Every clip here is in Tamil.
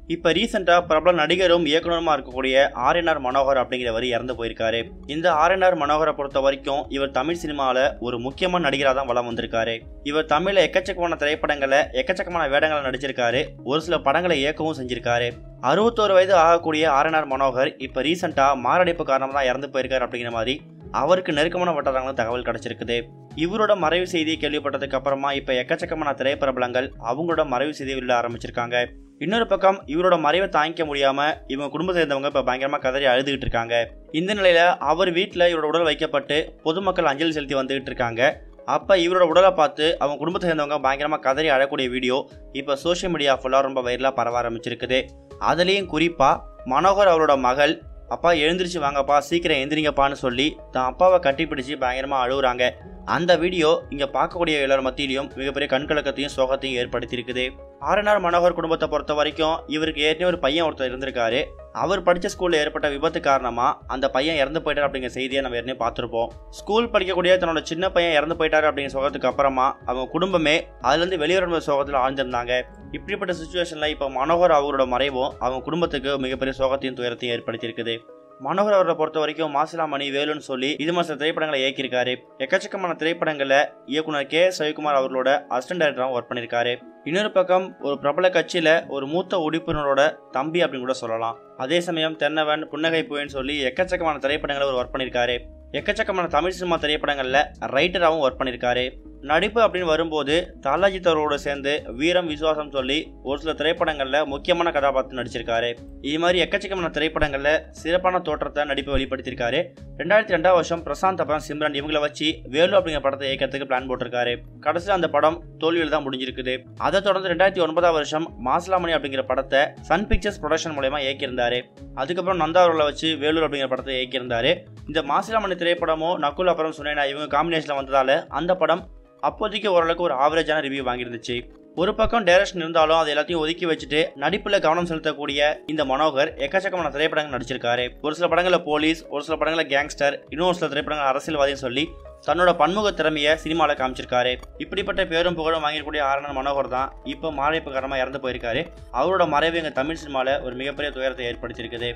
இப்போ ரீசெண்டாக பிரபல நடிகரும் இயக்குனருமா இருக்கக்கூடிய ஆர்என்ஆர் மனோகர் அப்படிங்கிறவர் இறந்து போயிருக்காரு இந்த ஆர்என்ஆர் மனோகரை பொறுத்த வரைக்கும் இவர் தமிழ் சினிமாவில் ஒரு முக்கியமான நடிகராக தான் வளம் வந்திருக்காரு இவர் தமிழில் எக்கச்சக்கமான திரைப்படங்களை எக்கச்சக்கமான வேடங்களை நடிச்சிருக்காரு ஒரு சில படங்களை இயக்கவும் செஞ்சிருக்காரு அறுபத்தோரு வயது ஆகக்கூடிய ஆர்என்ஆர் மனோகர் இப்போ ரீசெண்டாக மாரடைப்பு காரணமாக தான் இறந்து போயிருக்காரு அப்படிங்கிற மாதிரி அவருக்கு நெருக்கமான வட்டாரங்களும் தகவல் கிடைச்சிருக்குது இவரோட மறைவு செய்தியை கேள்விப்பட்டதுக்கு அப்புறமா இப்போ எக்கச்சக்கமான திரைப்பிரபலங்கள் அவங்களோட மறைவு செய்தியை வெளியிட ஆரம்பிச்சிருக்காங்க இன்னொரு பக்கம் இவரோட மறைவை தாங்கிக்க முடியாம இவங்க குடும்பத்தை சேர்ந்தவங்க இப்போ பயங்கரமா கதறி அழுதுகிட்டு இருக்காங்க இந்த நிலையில அவர் வீட்டில் இவரோட உடல் வைக்கப்பட்டு பொதுமக்கள் அஞ்சலி செலுத்தி வந்துகிட்டு இருக்காங்க அப்போ இவரோட உடலை பார்த்து அவங்க குடும்பத்தை சேர்ந்தவங்க பயங்கரமாக கதறி அழக்கூடிய வீடியோ இப்போ சோஷியல் மீடியா ஃபுல்லாக ரொம்ப வைரலாக பரவ ஆரம்பிச்சிருக்குது அதுலேயும் குறிப்பாக மனோகர் அவரோட மகள் அப்பா எழுந்திரிச்சு வாங்கப்பா சீக்கிரம் எந்திரிங்கப்பான்னு சொல்லி தான் அப்பாவை கட்டிப்பிடிச்சு பயங்கரமாக அழுகுறாங்க அந்த வீடியோ இங்கே பார்க்கக்கூடிய எல்லார் மத்தியிலையும் மிகப்பெரிய கண்கலக்கத்தையும் சோகத்தையும் ஏற்படுத்தியிருக்குது ஆர்என்ஆர் மனோகர் குடும்பத்தை பொறுத்த வரைக்கும் இவருக்கு ஏற்கனவே ஒரு பையன் ஒருத்தர் இருந்திருக்காரு அவர் படித்த ஸ்கூலில் ஏற்பட்ட விபத்து காரணமாக அந்த பையன் இறந்து போயிட்டார் அப்படிங்கிற செய்தியை நம்ம ஏற்கனவே பார்த்துருப்போம் ஸ்கூல் படிக்கக்கூடிய தன்னோட சின்ன பையன் இறந்து போயிட்டாரு அப்படிங்கிற சோகத்துக்கு அப்புறமா அவங்க குடும்பமே அதுலேருந்து வெளிவரும் சோகத்தில் ஆழ்ந்திருந்தாங்க இப்படிப்பட்ட சுச்சுவேஷனில் இப்போ மனோகர் அவரோட மறைவும் அவங்க குடும்பத்துக்கு மிகப்பெரிய சோகத்தையும் துயரத்தையும் ஏற்படுத்தியிருக்குது மனோகர் அவரை பொறுத்த வரைக்கும் மாசிலாமணி வேலுன்னு சொல்லி இது மாதிரி சில திரைப்படங்களை இயக்கியிருக்காரு எக்கச்சக்கமான திரைப்படங்களில் இயக்குனர் கே எஸ் ரவிக்குமார் அவர்களோட அசிஸ்டன்ட் டைரக்டராகவும் ஒர்க் பண்ணியிருக்காரு இன்னொரு பக்கம் ஒரு பிரபல கட்சியில் ஒரு மூத்த உறுப்பினரோட தம்பி அப்படின்னு கூட சொல்லலாம் அதே சமயம் தென்னவன் புன்னகை புயன்னு சொல்லி எக்கச்சக்கமான திரைப்படங்களை அவர் ஒர்க் பண்ணியிருக்காரு எக்கச்சக்கமான தமிழ் சினிமா திரைப்படங்களில் ரைட்டராகவும் ஒர்க் பண்ணியிருக்காரு நடிப்பு அப்படின்னு வரும்போது தாலாஜித் அவரோட சேர்ந்து வீரம் விசுவாசம் சொல்லி ஒரு சில திரைப்படங்களில் முக்கியமான கதாபாத்திரம் நடிச்சிருக்காரு இது மாதிரி எக்கச்சக்கமான திரைப்படங்களில் சிறப்பான தோற்றத்தை நடிப்பை வெளிப்படுத்தியிருக்காரு ரெண்டாயிரத்தி ரெண்டாம் வருஷம் பிரசாந்த் அப்புறம் சிம்ரன் இவங்களை வச்சு வேலு அப்படிங்கிற படத்தை இயக்கிறதுக்கு பிளான் போட்டிருக்காரு கடைசியில் அந்த படம் தோல்வியில் தான் முடிஞ்சிருக்குது அதை தொடர்ந்து ரெண்டாயிரத்தி ஒன்பதாம் வருஷம் மாசிலாமணி அப்படிங்கிற படத்தை சன் பிக்சர்ஸ் ப்ரொடக்ஷன் மூலயமா இயக்கியிருந்தாரு அதுக்கப்புறம் நந்தா அவர்களை வச்சு வேலூர் அப்படிங்கிற படத்தை இயக்கியிருந்தாரு இந்த மாசிலாமணி திரைப்படமும் நக்குல் அப்புறம் சுனேனா இவங்க காம்பினேஷனில் வந்ததால அந்த படம் அப்போதைக்கு ஓரளவுக்கு ஒரு ஆவரேஜான ரிவ்யூ வாங்கியிருந்துச்சு ஒரு பக்கம் டைரக்ஷன் இருந்தாலும் அதை எல்லாத்தையும் ஒதுக்கி வச்சுட்டு நடிப்பில் கவனம் செலுத்தக்கூடிய இந்த மனோகர் எக்கச்சக்கமான திரைப்படங்கள் நடிச்சிருக்காரு ஒரு சில படங்களில் போலீஸ் ஒரு சில படங்களில் கேங்ஸ்டர் இன்னும் ஒரு சில திரைப்படங்கள் அரசியல்வாதின்னு சொல்லி தன்னோட பன்முக திறமையை சினிமாவில் காமிச்சிருக்காரு இப்படிப்பட்ட பேரும் புகழும் வாங்கியிருக்கூடிய ஆரணன் மனோகர் தான் இப்போ மாரடைப்பு காரணமாக இறந்து போயிருக்காரு அவரோட மறைவு எங்கள் தமிழ் சினிமாவில் ஒரு மிகப்பெரிய துயரத்தை ஏற்படுத்தியிருக்குது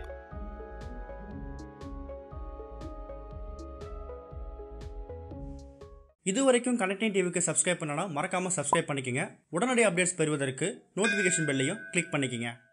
இது வரைக்கும் கனெக்டிங் டிவிக்கு சப்ஸ்கிரைப் பண்ணனா மறக்காமல் சப்ஸ்கிரைப் பண்ணிக்கங்க உடனடி அப்டேட்ஸ் பெறுவதற்கு நோட்டிஃபிகேஷன் பெல்லையும் கிளிக் பண்ணிக்கங்க